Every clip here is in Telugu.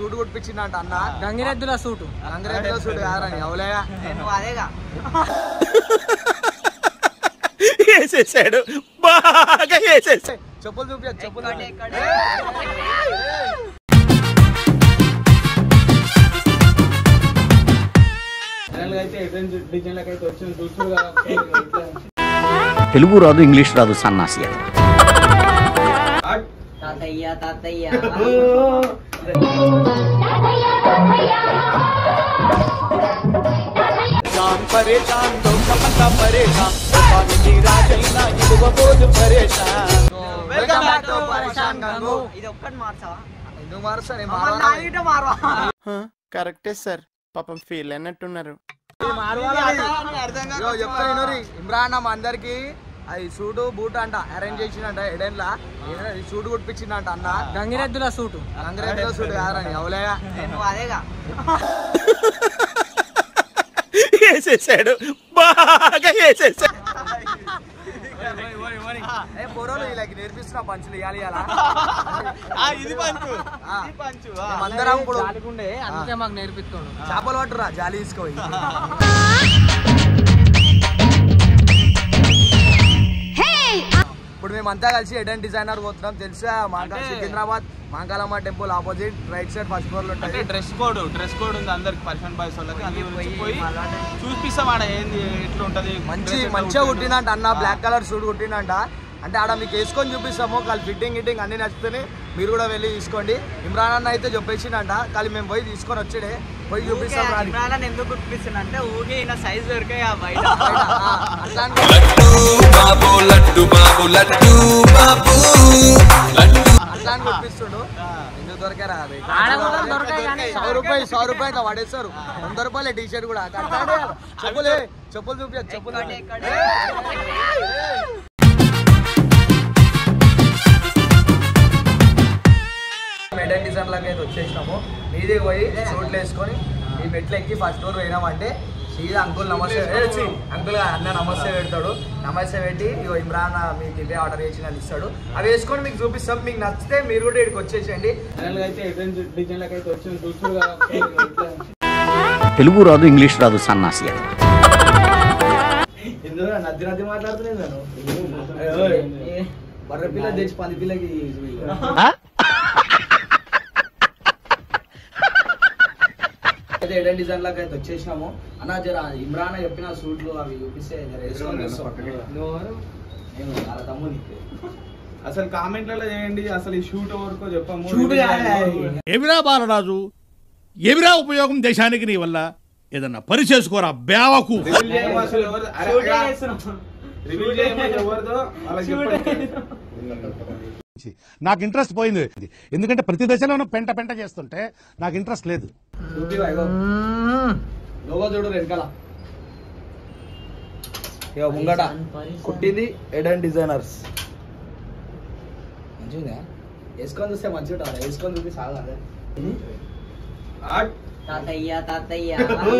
సూట్ కుట్టించిందంట అన్న గంగిరెద్దుల సూటు గంగరెద్దుల సూట్ కాదని అవులేగా నేను అదేగా వేసేసాడు బాగా వేసేసాడు చెప్పులు చూపించు చెప్పులు అయితే డిజైన్లకు అయితే వచ్చింది చూసు తెలుగు రాదు ఇంగ్లీష్ రాదు సన్నాసి తాతయ్య తాతయ్య పరేషాన్ దొంగమంతా పరేషాన్ స్వామికి రాజైనా ఇవ్వబోదు పరేషాన్ వెల్కమ్ బ్యాక్ టు పరేషాన్ గంగు ఇది ఒక్కటి మార్చావా ఎందుకు మారుస్తా నేను మమ్మల్ని మారవాలా? నాలుగిట మారవా కరెక్టే సార్ పాపం ఫీల్ అయినట్టున్నారు ఇగో చెప్తా వినురి ఇమ్రాన్ అమ్మ అందరికి అది సూటు బూట్ అంట అరేంజ్ చేసిందంట ఎడెన్లా ఈ సూట్ కుట్టించిందంట అన్న గంగిరెద్దుల సూటు గంగరెడ్డిలో సూట్ కాదని అవులేగా నేను అదేగా వేసేసాడు బాగా వేసేసాడు ఏ పొరలు వీళ్ళకి నేర్పిస్తున్నా పంచులు ఇవ్వాలి ఇవ్వాలా ఇది పంచు ఆ. ఇది పంచు అందరం ఇప్పుడు జాలిగుండే అందుకే మాకు నేర్పిస్తాడు చేపలు పట్టురా జాలి తీసుకోయి ఇప్పుడు మేమంతా కలిసి ఎడెన్ డిజైనర్ పోతున్నాం తెలుసా మాంకా సికింద్రాబాద్ మాంకాలమ్మ temple opposite right side first floor లో అంటే ఉంటుంది డ్రెస్ కోడ్ డ్రెస్ కోడ్ ఉంది అందరికి పర్సన్ బాయ్స్ వాళ్ళకి అందరూ వచ్చి పోయి చూపిస్తాం ఆడ ఏంది ఎట్లా ఉంటది మంచి dress ఎట్లా మంచిగా ఉంటుంది. కుట్టిందంట అన్న బ్లాక్ కలర్ సూట్ కుట్టిందంట అంటే ఆడ మీకు వేసుకొని చూపిస్తాము కాళ్ళు ఫిట్టింగ్ గిట్టింగ్ అన్ని నచ్చితేనే మీరు కూడా వెళ్ళి తీసుకోండి ఇమ్రాన్ అన్న అయితే చెప్పేసిండంట కానీ మేము పోయి తీసుకొని వచ్చేడే పోయి చూపిస్తాం రాని ఇమ్రాన్ ఎందుకు గుర్తిస్తున్నా అంటే ఊకే ఈయన సైజ్ దొరికాయి ఆ బయట బయట, ఆ, అట్లాంటి అట్లాంటి కుట్టిస్తుండు ఎందుకు దొరికారా అది? ఆడ కూడా దొరకాయి కానీ సౌ రూపాయలు సౌ రూపాయలు ఇట్లా పడేస్తారు వంద రూపాయలే టీ షర్ట్ కూడా అట్లాంటి చెప్పులే చెప్పులు చూపించు చెప్పులు ఎక్కడే, ఎక్కడే. మెడల్ డిజైన్లకు అయితే వచ్చేసినాము మీదే పోయి సూట్లు వేసుకొని ఈ మెట్లు ఎక్కి ఫస్ట్ ఫ్లోర్ పోయినామంటే సీదా అంకుల్ నమస్తే ఏ, ఛీ, అంకుల్ అన్న నమస్తే పెడతాడు నమస్తే పెట్టి ఇగో ఇమ్రాన్ మీకు ఇవే ఆర్డర్ చేసి నన్ను ఇస్తాడు అవి వేసుకొని మీకు చూపిస్తాం మీకు నచ్చితే మీరు కూడా ఇక్కడికి వచ్చేసేయండి అయితే డిజైన్లకు అయితే వచ్చింది చూసు తెలుగు రాదు ఇంగ్లీష్ రాదు సన్నాసి ఎందుకు నద్ది నద్ది మాట్లాడుతున్నాను బర్రె పిల్ల తెచ్చి పది పిల్లకి అయితే ఎడెన్ డిజైన్ లాగా అయితే వచ్చేసినాము అన్న జర ఇమ్రాన్ చెప్పిన సూట్లు అవి చూపిస్తే జర వేసుకొని వస్తాం. నేను వాళ్ళ తమ్ముని అసలు కామెంట్లలో చేయండి అసలు ఈ షూట్ వరకు చెప్పము షూట్ ఏమిరా బాలరాజు ఏమిరా ఉపయోగం దేశానికి నీ వల్ల ఏదన్నా పని చేసుకోరా బేవకు రివీల్ చేయము అసలు ఎవరు- అరే, అరే, రివీల్ చేయము ఎవరిదో వాళ్ళకి చెప్పండి నాకు ఇంట్రెస్ట్ పోయింది ఎందుకంటే ప్రతి దశలోనూ పెంట పెంట చేస్తుంటే నాకు ఇంట్రెస్ట్ లేదు లోగో చూడు వెనకాల ఇక ముంగట కుట్టింది ఎడెన్ డిజైనర్స్ మంచిగా వేసుకొని చూస్తే మంచిగా ఉంటుంది వేసుకొని చూపి సాగు అదే ఆట్. తాతయ్య తాతయ్య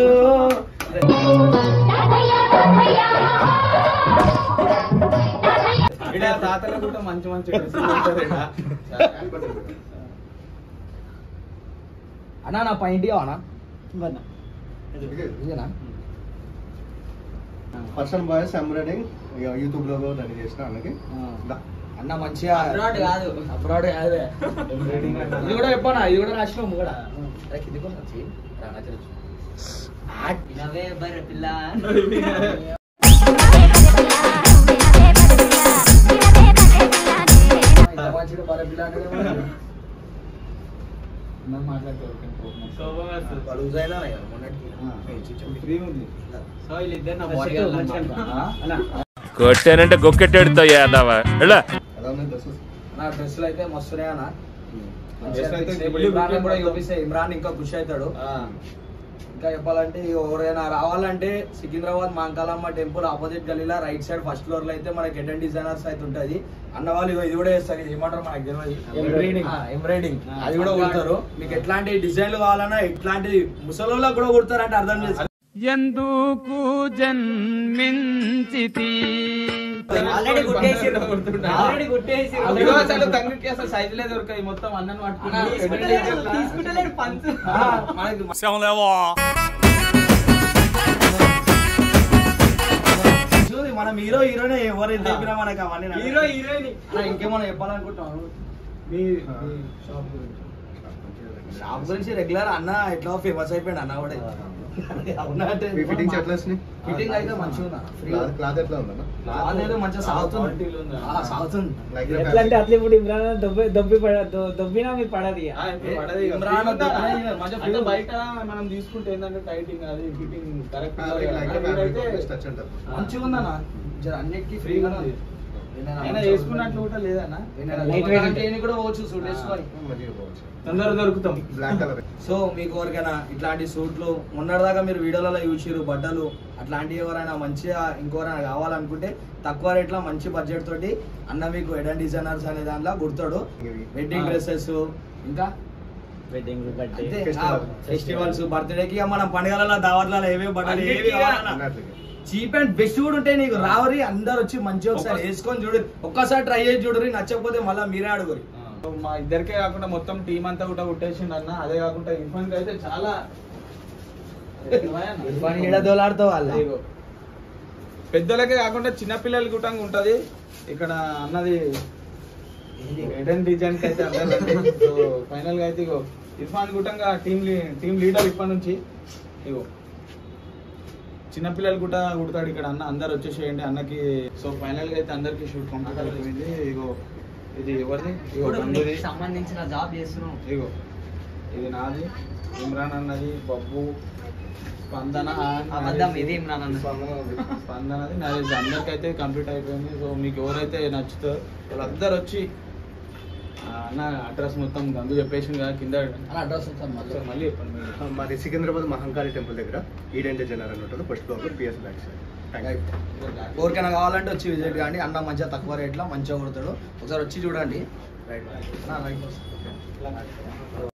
ఈడ తాతలు కూడా మంచి మంచి డ్రెస్సులు ఉంటారు ఈడ. అన్నా నా పాయింట్ అన్నా ఇదేనా పర్సన్ బాయ్స్ ఎంబ్రాయిడింగ్ యూట్యూబ్ లో రెడీ చేసిన అన్నకి అన్న మంచిగా Abroad కాదు. అబ్రాడ్ కాదు ఇది కూడా చెప్పనా ఇది కూడా రాసినాము కూడా అరే, ఇది కూడా వచ్చి రానా తెలుసు ఇనవే బర్రె పిల్ల ఇంత మంచిగా బర్రె పిల్ల అంటే ఏమన్నా? మనం మాట్లాడుతూ వాళ్ళు యూజ్ అయినా మొన్నటికి ఏ, చిచ్చు. ఫ్రీ ఉంది సో వీళ్ళిద్దరు నా సెట్ బాడీ మంచిగా ఉంటుందా? అన్న కొట్టానంటే గొక్కెట్టాడుతో యాదవా ఎలా ఎలా ఉన్నాయి డ్రెస్సెస్ నా డ్రెస్సులు అయితే మస్తున్నాయి అన్న Dress అయితే ఇప్పుడు ఇమ్రాన్ కూడా చూపిస్తే ఇమ్రాన్ ఇంకా ఖుషి అవుతాడు ఆ. ఇంకా చెప్పాలంటే ఎవరైనా రావాలంటే సికింద్రాబాద్ మాంకాలమ్మ టెంపుల్ ఆపోజిట్ గలీలా రైట్ సైడ్ ఫస్ట్ ఫ్లోర్ లో అయితే మనకి ఎటెన్ డిజైనర్స్ అయితే ఉంటది అన్న వాళ్ళు ఇగో ఇది కూడా చేస్తారు ఇది ఏమంటారు మనకి Embroidering. ఎంబ్రాయిడింగ్ ఆ, అది కూడా కుడతారు మీకు ఎట్లాంటి డిజైన్లు కావాలన్నా ఎట్లాంటి ముసలోళ్ళకి కూడా కుడతారంటే అర్థం చేసుకో ఎందుకు జన్మించితి ఆల్రెడీ గుట్టేసిర్రు ఆల్రెడీ గుట్టేసిర్రు అదిగో అసలు గంగుకి అసలు సైజులే దొరకాయి మొత్తం అన్నను తీసుకుంటలేడు, తీసుకుంటలేడు పంచు చూడు, మనం హీరో హీరోనే ఎవరు ఎంత చెప్పినా మనకి అవన్నీ నడవవు. హీరో హీరోయిన్ అన్న, ఇంకేమన్నా చెప్పాలనుకుంటున్నాను మీ మీ షాప్ గురించి షాప్ గురించి రెగ్యులర్ అన్న ఎట్లా ఫేమస్ అయిపోయాడు అన్న కూడా అవునా అంటే మీ ఫిట్టింగ్స్ ఎట్లా వచ్చినాయి ఫిట్టింగ్ అయితే మంచిగా ఉందా క్లాత్ క్లాత్ ఎట్లా ఉందన్న అదేదో మంచిగా సాగుతుంది క్వాలిటీలో ఉందా? ఆ, సాగుతుంది లైక్ ఎట్లా అంటే అట్లా ఇప్పుడు ఇమ్రాన్ దొబ్బి దొబ్బి పడ- దొ- దొబ్బినా మీరు పడదు ఇక. ఆ, ఇప్పుడు పడదు ఇక. ఇమ్రాన్ ఉందా? వద్దు. మంచిగా అంటే feel. బయట మనం తీసుకుంటే ఏంటంటే టైటింగ్ అది ఫిట్టింగ్ కరెక్ట్ లైక్ టచ్ అంటారు మంచిగా ఉందన్న జర అన్నిటికీ ఫ్రీగా ఫ్రీగా ఉంది అయినా వేసుకున్నట్లు కూడా లేదన్నా Light weight ఉంటుంది. నేను కూడా పోవచ్చు సూట్ వేసుకొని మంచిగా పోవచ్చు తొందర దొరుకుతాం బ్లాక్ కలర్ సో మీకు ఎవరికైనా ఇట్లాంటి సూట్లు మొన్నటిదాకా మీరు వీడియోలలో చూసిరు బట్టలు అట్లాంటివి ఎవరైనా మంచిగా ఇంకెవరైనా కావాలనుకుంటే తక్కువ రేట్లో మంచి బడ్జెట్ తోటి అన్న మీకు ఎడన్ డిజైనర్స్ అనే దాంట్లో గుర్తాడు వెడ్డింగ్ ఆ. డ్రెస్సెస్ ఇంకా వెడ్డింగ్ బర్త్డే అంతే Festival. ఫెస్టివల్స్ బర్త్డేకి మనం పండుగలలో దావట్లలో ఏవే బట్టలు ఏవి అన్నిటికీ కావాలన్నా అన్నట్లుగా చీప్ అండ్ బెస్ట్ కూడా ఉంటాయి నీకు రావరి అందరు వచ్చి మంచిగా ఒకసారి వేసుకొని చూడు ఒక్కసారి ట్రై చేసి చూడరి నచ్చకపోతే మళ్ళీ మీరే అడుగురి మా ఇద్దరికే కాకుండా మొత్తం టీం అంతా కూడా కుట్టేసిండు అన్న అదే కాకుండా ఇర్ఫాన్ కి అయితే చాలా దోలాడుతావు వాళ్ళ ఇదిగో. పెద్దలకే కాకుండా చిన్న పిల్లల గుట్టంగా ఉంటది ఇక్కడ అన్నది ఎడెన్ డిజైన్ కి అయితే సో ఫైనల్ గా అయితే ఇగో ఇర్ఫాన్ గుట్టంగా టీం టీం లీడర్ ఇప్పటి నుంచి ఇగో చిన్నపిల్లలు కూడా కుడతాడు ఇక్కడ అన్న అందరు వచ్చేసేయండి అన్నకి సో ఫైనల్ గా అయితే అందరికి షూట్ కంప్లీట్ అయిపోయింది ఇగో ఇది ఎవరిది ఇగో ఇప్పుడు బంధుది నీకు సంబంధించిన జాబ్ చేస్తున్నావు ఇగో ఇది నాది ఇమ్రాన్ అన్నది బబ్బు స్పందన అబద్ధం ఇది ఇమ్రాన్ అన్న. స్పందనది నాది ఇది అందరికైతే కంప్లీట్ అయిపోయింది సో మీకు ఎవరైతే నచ్చుతారో వాళ్ళందరూ వచ్చి ఆ, అన్న అడ్రస్ మొత్తం గందు చెప్పేసింది కదా కింద అడ్రస్ వస్తాను మళ్ళీ ఒకసారి మళ్ళీ చెప్పండి మీరు. మాది సికింద్రాబాద్ మహంకాళి టెంపుల్ దగ్గర ఈడెన్ డిజైనర్ అని ఉంటుంది first floor PS back side thank you ఎవరికైనా కావాలంటే వచ్చి విజిట్ కానీ అన్న మంచిగా తక్కువ రేట్లో మంచిగా కొడతాడు ఒకసారి వచ్చి చూడండి రైట్ రైట్